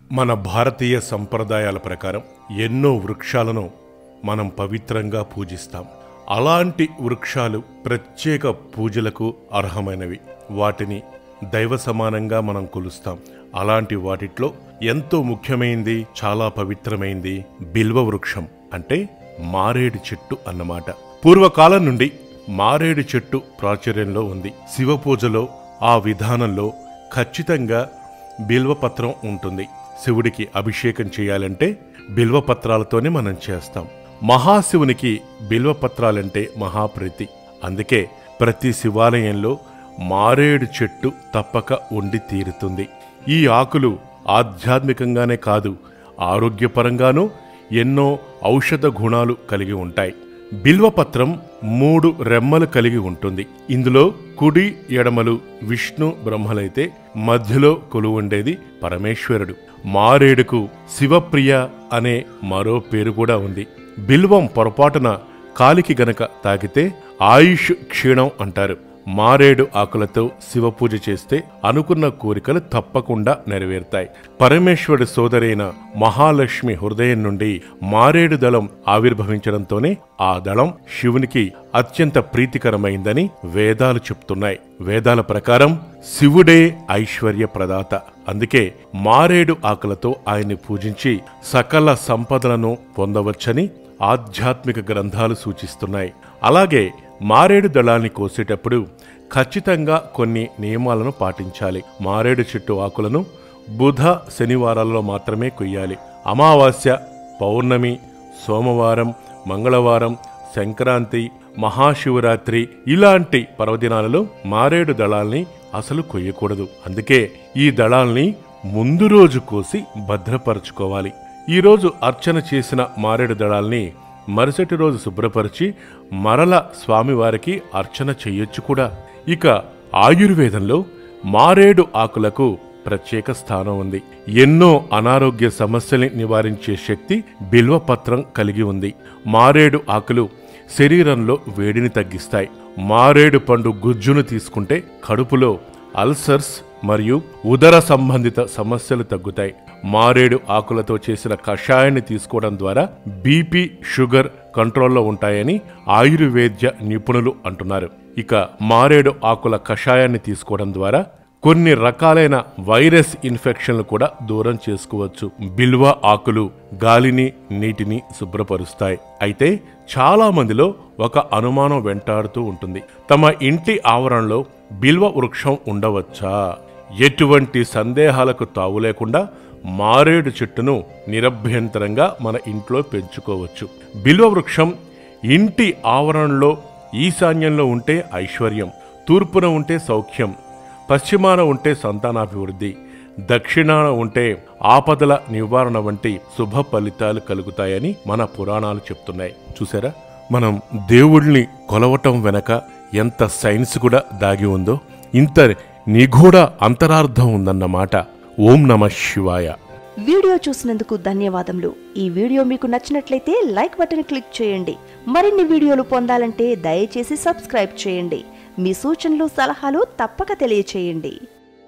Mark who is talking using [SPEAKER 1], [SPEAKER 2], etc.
[SPEAKER 1] మన భారతీయ సంప్రదాయాల ప్రకారం ఎన్నో వృక్షాలను మనం పవిత్రంగా పూజిస్తాం అలాంటి వృక్షాలు ప్రత్యేక పూజలకు అర్హమైనవి వాటిని దైవ సమానంగా మనం కొలుస్తాం అలాంటి వాటిట్లో ఎంతో ముఖ్యమైంది చాలా పవిత్రమైంది బిల్వ వృక్షం అంటే మారేడు చెట్టు అన్నమాట పూర్వకాలం నుండి మారేడు చెట్టు ప్రాచుర్యంలో ఉంది శివ పూజలో ఆ విధానంలో ఖచ్చితంగా బిల్వపత్రం ఉంటుంది శివుడికి అభిషేకం చేయాలంటే బిల్వపత్రాలతోనే మనం చేస్తాం మహాశివునికి బిల్వపత్రాలంటే మహాప్రీతి అందుకే ప్రతి శివాలయంలో మారేడు చెట్టు తప్పక ఉండి తీరుతుంది ఈ ఆకులు ఆధ్యాత్మికంగానే కాదు ఆరోగ్యపరంగానూ ఎన్నో ఔషధ గుణాలు కలిగి ఉంటాయి బిల్వపత్రం మూడు రెమ్మలు కలిగి ఉంటుంది ఇందులో కుడి ఎడమలు విష్ణు బ్రహ్మలైతే మధ్యలో కొలువుండేది పరమేశ్వరుడు మారేడుకు శివప్రియ అనే మరో పేరు కూడా ఉంది బిల్వం పొరపాటున కాలికి గనక తాకితే ఆయుష్ క్షీణం అంటారు మారేడు ఆకులతో శివ పూజ చేస్తే అనుకున్న కోరికలు తప్పకుండా నెరవేరుతాయి పరమేశ్వరుడి సోదరైన మహాలక్ష్మి హృదయం నుండి మారేడు దళం ఆవిర్భవించడంతోనే ఆ దళం శివునికి అత్యంత ప్రీతికరమైందని వేదాలు చెప్తున్నాయి వేదాల ప్రకారం శివుడే ఐశ్వర్య ప్రదాత అందుకే మారేడు ఆకులతో ఆయన్ని పూజించి సకల సంపదలను పొందవచ్చని ఆధ్యాత్మిక గ్రంథాలు సూచిస్తున్నాయి అలాగే మారేడు దళాన్ని కోసేటప్పుడు ఖచ్చితంగా కొన్ని నియమాలను పాటించాలి మారేడు చెట్టు ఆకులను బుధ శనివారాల్లో మాత్రమే కొయ్యాలి అమావాస్య పౌర్ణమి సోమవారం మంగళవారం సంక్రాంతి మహాశివరాత్రి ఇలాంటి పర్వదినాలలో మారేడు దళాల్ని అసలు కొయ్యకూడదు అందుకే ఈ దళాల్ని ముందు రోజు కోసి భద్రపరచుకోవాలి ఈ రోజు అర్చన చేసిన మారేడు దళాల్ని మరుసటి రోజు శుభ్రపరిచి మరల స్వామివారికి అర్చన చెయ్యొచ్చు కూడా ఇక ఆయుర్వేదంలో మారేడు ఆకులకు ప్రత్యేక స్థానం ఉంది ఎన్నో అనారోగ్య సమస్యల్ని నివారించే శక్తి బిల్వపత్రం కలిగి ఉంది మారేడు ఆకులు శరీరంలో వేడిని తగ్గిస్తాయి మారేడు పండు గుజ్జును తీసుకుంటే కడుపులో అల్సర్స్ మరియు ఉదర సంబంధిత సమస్యలు తగ్గుతాయి మారేడు ఆకులతో చేసిన కషాయాన్ని తీసుకోవడం ద్వారా బీపీ షుగర్ కంట్రోల్లో ఉంటాయని ఆయుర్వేద్య నిపుణులు అంటున్నారు ఇక మారేడు ఆకుల కషాయాన్ని తీసుకోవడం ద్వారా కొన్ని రకాలైన వైరస్ ఇన్ఫెక్షన్లు కూడా దూరం చేసుకోవచ్చు బిల్వ ఆకులు గాలిని నీటిని శుభ్రపరుస్తాయి అయితే చాలా మందిలో ఒక అనుమానం వెంటాడుతూ ఉంటుంది తమ ఇంటి ఆవరణలో బిల్వ వృక్షం ఉండవచ్చా ఎటువంటి సందేహాలకు తావు లేకుండా మారేడు చెట్టును నిరభ్యంతరంగా మన ఇంట్లో పెంచుకోవచ్చు బిల్వ వృక్షం ఇంటి ఆవరణలో ఈశాన్యంలో ఉంటే ఐశ్వర్యం తూర్పున ఉంటే సౌఖ్యం పశ్చిమాన ఉంటే సంతానాభివృద్ధి దక్షిణాన ఉంటే ఆపదల నివారణ వంటి శుభ ఫలితాలు కలుగుతాయని మన పురాణాలు చెప్తున్నాయి చూసారా మనం దేవుడిని కొలవటం వెనక ఎంత సైన్స్ కూడా దాగి ఉందో ఇంత నిగూఢ అంతరార్థం ఉందన్నమాట ఓం నమ శివాయ
[SPEAKER 2] వీడియో చూసినందుకు ధన్యవాదములు ఈ వీడియో మీకు నచ్చినట్లయితే లైక్ బటన్ క్లిక్ చేయండి మరిన్ని వీడియోలు పొందాలంటే దయచేసి సబ్స్క్రైబ్ చేయండి మీ సూచనలు సలహాలు తప్పక తెలియచేయండి